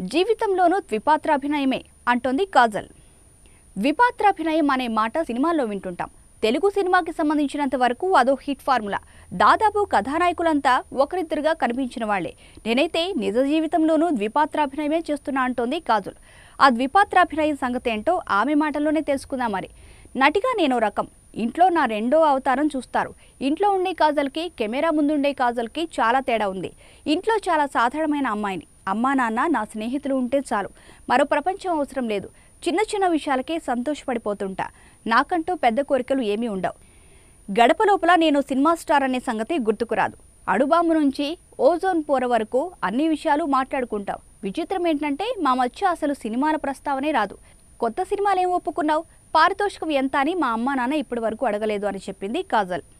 జీవితంలోనూ ద్విపాత్రాభినయమే అంటోంది కాజల్ ద్విపాత్రాభినయం అనే మాట సినిమాల్లో వింటుంటాం తెలుగు సినిమాకి సంబంధించినంత వరకు అదో హిట్ ఫార్ములా దాదాపు కథానాయకులంతా ఒకరిద్దరుగా కనిపించిన వాళ్లే నేనైతే నిజ జీవితంలోనూ ద్విపాత్రాభినయమే చేస్తున్నా అంటోంది కాజల్ ఆ ద్విపాత్రాభినయం సంగతి ఏంటో ఆమె మాటల్లోనే తెలుసుకుందాం మరి నటిగా నేనో రకం ఇంట్లో నా రెండో అవతారం చూస్తారు ఇంట్లో ఉండే కాజల్కి కెమెరా ముందుండే కాజల్కి చాలా తేడా ఉంది ఇంట్లో చాలా సాధారణమైన అమ్మాయిని అమ్మా నాన్న నా స్నేహితులు ఉంటే చాలు మరో ప్రపంచం అవసరం లేదు చిన్న చిన్న విషయాలకే సంతోషపడిపోతుంటా నాకంటూ పెద్ద కోరికలు ఏమీ ఉండవు గడప లోపల నేను సినిమా స్టార్ అనే సంగతి గుర్తుకురాదు అడుబాంబు నుంచి ఓజోన్ పోర వరకు అన్ని విషయాలు మాట్లాడుకుంటాం విచిత్రం ఏంటంటే మా మధ్య అసలు సినిమాల ప్రస్తావనే రాదు కొత్త సినిమాలు ఏం ఒప్పుకున్నావు పారితోషికం ఎంత అని మా అమ్మా నాన్న ఇప్పటి వరకు అడగలేదు అని చెప్పింది కాజల్